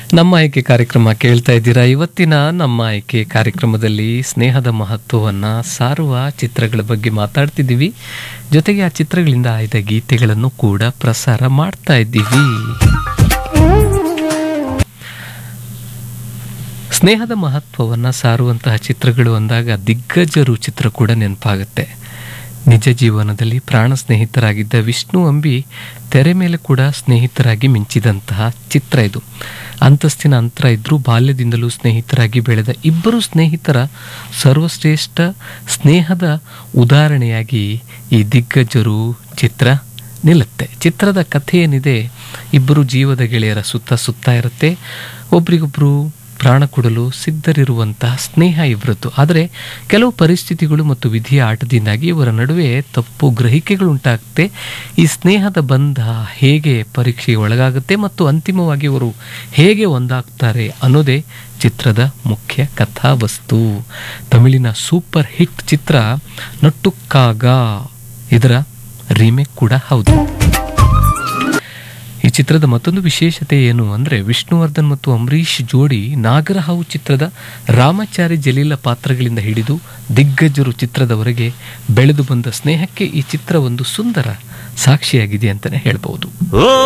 ನಮ್ಮ ಆಯ್ಕೆ ಕಾರ್ಯಕ್ರಮ ಕೇಳ್ತಾ ಇದ್ದೀರಾ ಇವತ್ತಿನ ನಮ್ಮ ಆಯ್ಕೆ ಕಾರ್ಯಕ್ರಮದಲ್ಲಿ ಸ್ನೇಹದ ಮಹತ್ವವನ್ನು ಸಾರುವ ಚಿತ್ರಗಳ ಬಗ್ಗೆ ಮಾತಾಡ್ತಿದ್ದೀವಿ ಜೊತೆಗೆ ಆ ಚಿತ್ರಗಳಿಂದ ಆಯ್ದ ಗೀತೆಗಳನ್ನು ಕೂಡ ಪ್ರಸಾರ ಮಾಡ್ತಾ ಇದ್ದೀವಿ ಸ್ನೇಹದ ಮಹತ್ವವನ್ನು ಸಾರುವಂತಹ ಚಿತ್ರಗಳು ಅಂದಾಗ ದಿಗ್ಗಜರು ಚಿತ್ರ ಕೂಡ ನೆನಪಾಗುತ್ತೆ ನಿಜ ಜೀವನದಲ್ಲಿ ಪ್ರಾಣ ಸ್ನೇಹಿತರಾಗಿದ್ದ ವಿಷ್ಣು ಅಂಬಿ ತೆರೆ ಮೇಲೆ ಕೂಡ ಸ್ನೇಹಿತರಾಗಿ ಮಿಂಚಿದಂತಹ ಚಿತ್ರ ಇದು ಅಂತಸ್ತಿನ ಅಂತರ ಇದ್ರೂ ಬಾಲ್ಯದಿಂದಲೂ ಸ್ನೇಹಿತರಾಗಿ ಬೆಳೆದ ಇಬ್ಬರು ಸ್ನೇಹಿತರ ಸರ್ವಶ್ರೇಷ್ಠ ಸ್ನೇಹದ ಉದಾಹರಣೆಯಾಗಿ ಈ ದಿಗ್ಗಜರು ಚಿತ್ರ ನಿಲ್ಲುತ್ತೆ ಚಿತ್ರದ ಕಥೆ ಏನಿದೆ ಇಬ್ಬರು ಜೀವದ ಗೆಳೆಯರ ಸುತ್ತ ಸುತ್ತ ಇರುತ್ತೆ ಒಬ್ರಿಗೊಬ್ರು ಪ್ರಾಣ ಕೊಡಲು ಸಿದ್ಧರಿರುವಂತಹ ಸ್ನೇಹ ಇವರದ್ದು ಆದರೆ ಕೆಲವು ಪರಿಸ್ಥಿತಿಗಳು ಮತ್ತು ವಿಧಿಯ ಆಟದಿಂದಾಗಿ ಇವರ ನಡುವೆ ತಪ್ಪು ಗ್ರಹಿಕೆಗಳು ಉಂಟಾಗುತ್ತೆ ಈ ಸ್ನೇಹದ ಬಂಧ ಹೇಗೆ ಪರೀಕ್ಷೆಗೆ ಒಳಗಾಗುತ್ತೆ ಮತ್ತು ಅಂತಿಮವಾಗಿ ಇವರು ಹೇಗೆ ಒಂದಾಗ್ತಾರೆ ಅನ್ನೋದೇ ಚಿತ್ರದ ಮುಖ್ಯ ಕಥಾವಸ್ತು ತಮಿಳಿನ ಸೂಪರ್ ಹಿಟ್ ಚಿತ್ರ ನಟ್ಟುಕ್ಕಾಗ ಇದರ ರೀಮೇಕ್ ಕೂಡ ಹೌದು ಈ ಚಿತ್ರದ ಮತ್ತೊಂದು ವಿಶೇಷತೆ ಏನು ಅಂದರೆ ವಿಷ್ಣುವರ್ಧನ್ ಮತ್ತು ಅಂಬರೀಷ್ ಜೋಡಿ ನಾಗರಹಾವು ಚಿತ್ರದ ರಾಮಾಚಾರಿ ಜಲೀಲ ಪಾತ್ರಗಳಿಂದ ಹಿಡಿದು ದಿಗ್ಗಜರು ಚಿತ್ರದವರೆಗೆ ಬೆಳೆದು ಬಂದ ಸ್ನೇಹಕ್ಕೆ ಈ ಚಿತ್ರ ಒಂದು ಸುಂದರ ಸಾಕ್ಷಿಯಾಗಿದೆ ಅಂತಲೇ ಹೇಳ್ಬೋದು ಓ